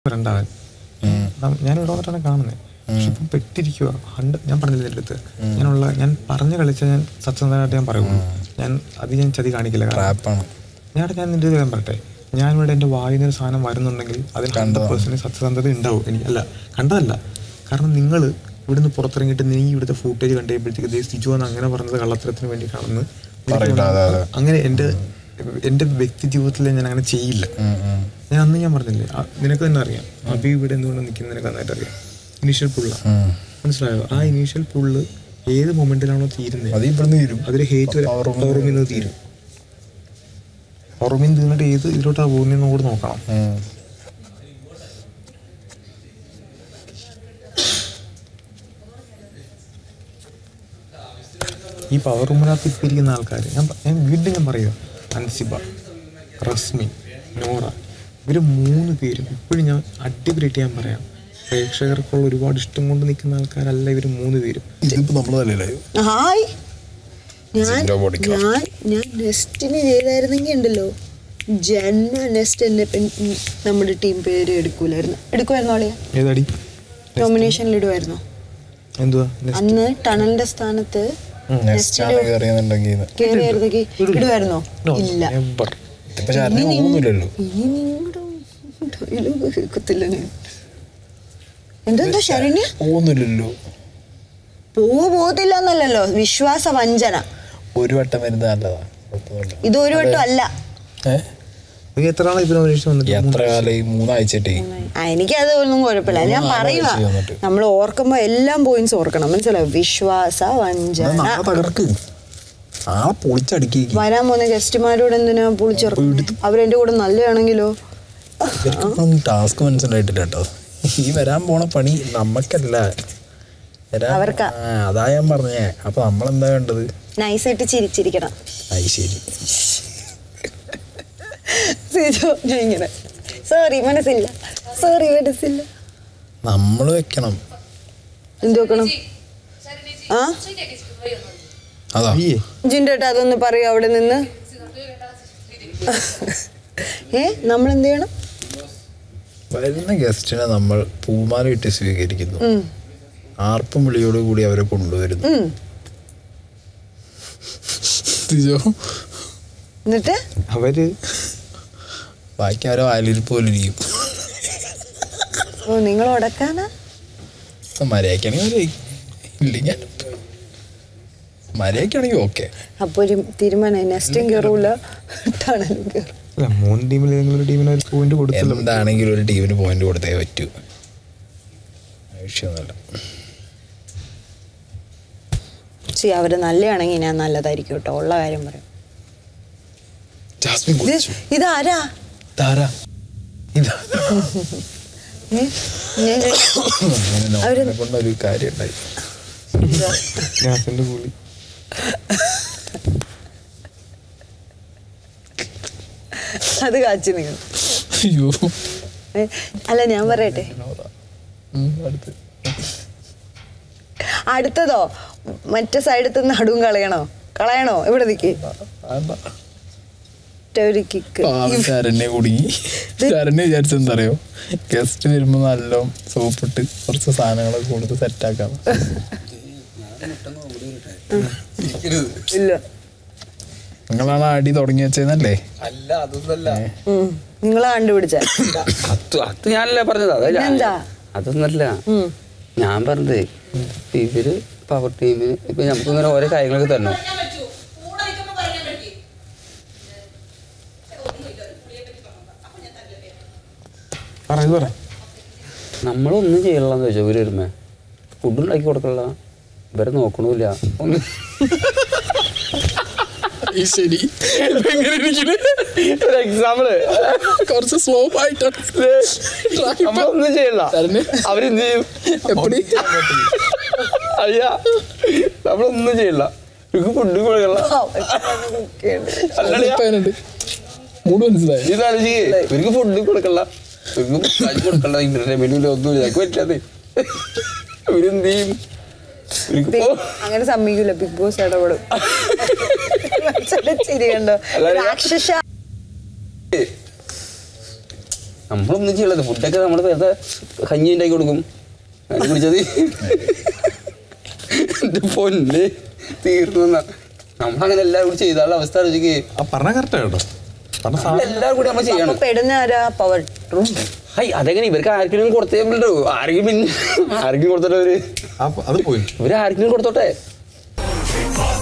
രണ്ടാവൻ ഞാൻ ഇവിടെ വന്നിട്ടാണ് കാണുന്നത് പക്ഷെ ഇപ്പം പെട്ടിരിക്കുക ഹണ്ട് ഞാൻ പറഞ്ഞില്ല എൻ്റെ അടുത്ത് ഞാനുള്ള ഞാൻ പറഞ്ഞു കളിച്ച ഞാൻ സത്യസന്ധമായിട്ട് ഞാൻ പറയുള്ളൂ ഞാൻ അത് ഞാൻ ചതി കാണിക്കില്ല കാരണം റാപ്പാണ് ഞാൻ ഞാൻ നിന്റെ ഒരു കാര്യം പറയട്ടെ ഞാൻ ഇവിടെ എൻ്റെ വായിൽ നിന്ന് ഒരു സാധനം വരുന്നുണ്ടെങ്കിൽ അതിൽ ഹൺഡ്രഡ് പെർസെൻറ്റ് സത്യസന്ധത ഉണ്ടാവും എനിക്ക് അല്ല കണ്ടതല്ല കാരണം നിങ്ങൾ ഇവിടുന്ന് പുറത്തിറങ്ങിയിട്ട് നീ ഇവിടുത്തെ ഫൂട്ടേജ് കണ്ടുകഴിയുമ്പോഴത്തേക്ക് ദേ സിജു എന്ന് അങ്ങനെ പറഞ്ഞത് കള്ളത്തരത്തിന് വേണ്ടി കാണുന്നു പറയില്ല, അതെ, അതെ. അങ്ങനെ എൻ്റെ എൻ്റെ വ്യക്തി ജീവിതത്തിൽ ഞാൻ അങ്ങനെ ചെയ്യില്ല ഞാൻ അന്ന് ഞാൻ പറഞ്ഞില്ലേ ആ, നിനക്ക് തന്നെ അറിയാം അബി ഇവിടെ എന്തുകൊണ്ട് നിൽക്കുന്നത് നിനക്ക് നന്നായിട്ട് അറിയാം ഇനീഷ്യൽ പുള്ള മനസ്സിലായോ ആ ഇനീഷ്യൽ പുള്ള് ഏത് മൊമെന്റിലാണോ തീരുന്നത് അത് ഇവിടുന്ന് തീരും അതൊരു ഹേറ്റ് പവറുമിൽ നിന്ന് തീരും പവറുമിൽ തീർന്നിട്ട് ഏത് ഇതിലോട്ടാ പോകുന്നതെന്ന് കൂടെ നോക്കണം ഉം. ഈ പവർ റൂമിനകത്ത് ഇപ്പം ഇരിക്കുന്ന ആൾക്കാർ ഞാൻ പ- ഞാൻ വീണ്ടും ഞാൻ പറയുക അൻസിബ റസ്മി നോറ ഇവർ മൂന്ന് പേരും ഇപ്പോഴും ഞാൻ അടിപൊളിയായിട്ട് ഞാൻ പറയാം പ്രേക്ഷകർക്കുള്ള ഒരുപാട് ഇഷ്ടം കൊണ്ട് നിൽക്കുന്ന ആൾക്കാരല്ല ഇവർ മൂന്ന് പേരും ഇതിപ്പോ നമ്മള് തലയിലായി ഹായ് ഞാൻ Zero body craft. ഞാൻ ഞാൻ നെസ്റ്റിന് ചെയ്തായിരുന്നെങ്കിൽ ഉണ്ടല്ലോ ജന്മ നെസ്റ്റ് എന്നെ പെൻ- ഉം, നമ്മുടെ ടീം പേര് എടുക്കൂലായിരുന്നു എടുക്കുമായിരുന്നോ അളിയ ഏതാടി നോമിനേഷനിൽ ഇടുമായിരുന്നോ എന്തുവാ നെക്സ്റ്റ് അന്ന് ടണലിന്റെ സ്ഥാനത്ത് നെക്സ്റ്റ് ആണ് കയറിയെന്നുണ്ടെങ്കിൽ കയറിയായിരുന്നെങ്കിൽ ഇടുമായിരുന്നോ ഇല്ല നെവർ ഇതിപ്പോ ചാരനെ പോകുന്നില്ലല്ലോ ഇനി നിങ്ങളുടെ ഡയലോഗ് കേൾക്കത്തില്ല ഞാൻ എന്തെന്തോ ശരണ്യ പോകുന്നില്ലല്ലോ പോവോ പോകത്തില്ല എന്നല്ലല്ലോ വിശ്വാസ വഞ്ചന ഒരു വട്ടം വരുന്നത് നല്ലതാ കുഴപ്പമൊന്നുമില്ല ഇത് ഒരു വട്ടം അല്ല ഏഹ് നീ എത്ര ആളെ ഇപ്പൊ നോമിനേഷൻ വന്നിട്ട് എത്ര കാലം ഈ മൂന്നാഴ്ചയായിട്ടേ ആ, എനിക്കത് ഒന്നും കുഴപ്പമില്ല ഞാൻ മൂന്ന് പറയുക ആഴ്ച വന്നിട്ട്. നമ്മൾ ഓർക്കുമ്പോ എല്ലാം പോയിന്റ്സ് ഓർക്കണം മനസ്സിലായോ വിശ്വാസ വഞ്ചന നാളെ തകർക്ക് ആളെ പൊളിച്ചടുക്കി വരാൻ പോകുന്ന ഗസ്റ്റുമാരോട് എന്തിനാ പൊളിച്ചിറക്കും അവരെന്റെ കൂടെ നല്ലതാണെങ്കിലോ ഇവർക്കിപ്പം ടാസ്ക് മനസ്സിലായിട്ടില്ല കേട്ടോ ഈ വരാൻ പോണ പണി നമ്മക്കല്ല വരാൻ- അവർക്കാ. ആ, അതാ ഞാൻ പറഞ്ഞേ അപ്പൊ നമ്മളെന്താ വേണ്ടത് നൈസായിട്ട് ചിരിച്ചിരിക്കണം അത് ശരി സിജോ, ഞാൻ ഇങ്ങനെ സോറി മനസ്സില്ല സോറി മനസ്സില്ല നമ്മൾ വെക്കണം എന്ത് വെക്കണം ആ അതാ അയ്യേ ജിൻഡോട്ട് അതൊന്ന് പറയൂ അവിടെ നിന്ന് ഏ നമ്മൾ എന്ത് ചെയ്യണം വരുന്ന ഗസ്റ്റിനെ നമ്മൾ പൂമാല ഇട്ട് സ്വീകരിക്കുന്നു ഉം. ആർപ്പും വിളിയോട് കൂടി അവരെ കൊണ്ടുവരുന്നു ഉം. തിരിച്ചോ? എന്നിട്ട് അവര് ബാക്കി അവരെ വാലിരിപ്പ് പോലെ ഇരിക്കും ഓ നിങ്ങൾ ഉടക്കാനാ മര്യാദക്കാണെങ്കിൽ ഇല്ലെങ്കിൽ മര്യാദക്കാണെങ്കിൽ ഓക്കെ അപ്പൊ ഒരു തീരുമാനം നെസ്റ്റും കയറൂല ടണലും കയറും അല്ല മൂന്ന് ടീമിൽ ഏതെങ്കിലും ഒരു ടീമിന് ഒരു പോയിന്റ് കൊടുത്തല്ലോ എന്താണെങ്കിലും ഒരു ടീമിന് പോയിന്റ് കൊടുത്തേ പറ്റൂ വിഷയമൊന്നുമല്ല ശരി അവര് നല്ലതാണെങ്കിൽ ഞാൻ നല്ലതായിരിക്കും കേട്ടോ ഉള്ള കാര്യം പറയാം ജാസ്മിൻ ഇത് കുറിച്ചു ഇതാരാ താരാ ഇതാ ഏ? ഞാൻ- അവര് നോക്കിനെ കൊണ്ട് ഒരു കാര്യം ഉണ്ടായി ഗ്യാസിന്റെ കൂലി അത് കാച്ചി നിങ്ങൾ അയ്യോ ഏ, അല്ല ഞാൻ പറയട്ടെ ഉം, അടുത്ത് അടുത്തതോ മറ്റേ സൈഡത്ത് നടുവും കളയണോ കളയണോ ഇവിടെ നിൽക്ക് വേണ്ട. ഒരു കിക്ക് പാവം ശരണ്യെ കുടുങ്ങി ശരണ്യ വിചാരിച്ചെന്താ അറിയോ ഗസ്റ്റ് വരുമ്പോ നല്ല സോപ്പിട്ട് കുറച്ച് സാധനങ്ങളൊക്കെ കൊടുത്ത് സെറ്റാക്കാം ഇല്ല നിങ്ങളാണ് അടി തുടങ്ങി വെച്ചതെന്നല്ലേ അല്ല അതൊന്നല്ല ഉം. നിങ്ങളാ കണ്ടുപിടിച്ച അത് അത് ഞാനല്ലേ പറഞ്ഞത് അതല്ല പിന്നെന്താ? അതൊന്നല്ല ഞാൻ പറഞ്ഞത് ഇവര് പവർ ടീമിന് ഇപ്പൊ നമുക്ക് ഇങ്ങനെ ഓരോ കാര്യങ്ങളൊക്കെ തരണം പറ ഇത് പറ നമ്മളൊന്നും ചെയ്യണമെന്ന് ചോദിച്ചോ ഇവര് വരുമ്പോ ഫുഡ് ഉണ്ടാക്കി കൊടുക്കണില്ല ഇവരെ നോക്കണില്ല ഒന്നും ശരി ഒരു എക്സാമ്പിള് കുറച്ച് സ്ലോ ആയിട്ടാണ് നമ്മളൊന്നും ചെയ്യണ്ട ശരണ്യ? അവരെന്ത് ചെയ്യും എപ്പടി അയ്യാ നമ്മളൊന്നും ചെയ്യണ്ട ഇവർക്ക് ഫുഡ് കൊടുക്കണില്ല അല്ലടിയാ അതിപ്പനുണ്ട് മൂട് മനസ്സിലായി നീ ആലോചിക്കേ ഇവർക്ക് ഫുഡ് കൊടുക്കണ്ട ഇവർക്ക് മസാജ് കൊടുക്കണ്ട ഇവരുടെ മെനുവിൽ ഒന്നും ഇല്ല പറ്റാതെ ഇവരെന്ത് ചെയ്യും ഇവർക്ക് പോ- അങ്ങനെ സമ്മതിക്കൂല ബിഗ് ബോസ് ഇടപെടും മനുഷ്യന്റെ ചിരി കണ്ടോ അല്ല, ഞാൻ- രാക്ഷസ നമ്മളൊന്നും ചെയ്യണത് ഫുഡൊക്കെ നമ്മൾ വെറുതെ കഞ്ഞി ഉണ്ടാക്കി കൊടുക്കും അതിന് കുടിച്ചത് എന്റെ പൊന്നെ തീർന്നു നമ്മളങ്ങനെ എല്ലാവരും കൂടി ചെയ്താലുള്ള അവസ്ഥ ആലോചിക്ക് ആ പറഞ്ഞ കറക്റ്റാ കേട്ടോ പറഞ്ഞ സാധനം എല്ലാവരും കൂടി നമ്മൾ ചെയ്യണം അപ്പൊ പെടുന്ന ആരാ പവർ റൂം ഹൈ അതെങ്ങനെ ഇവർക്ക് ആർക്കെങ്കിലും കൊടുത്തേ പറ്റോ ആരെങ്കിലും പിന്നെ ആർക്കെങ്കിലും കൊടുത്തോട്ടെ അവര് ആ അത് പോയി ഇവര് ആർക്കെങ്കിലും കൊടുത്തോട്ടെ Boss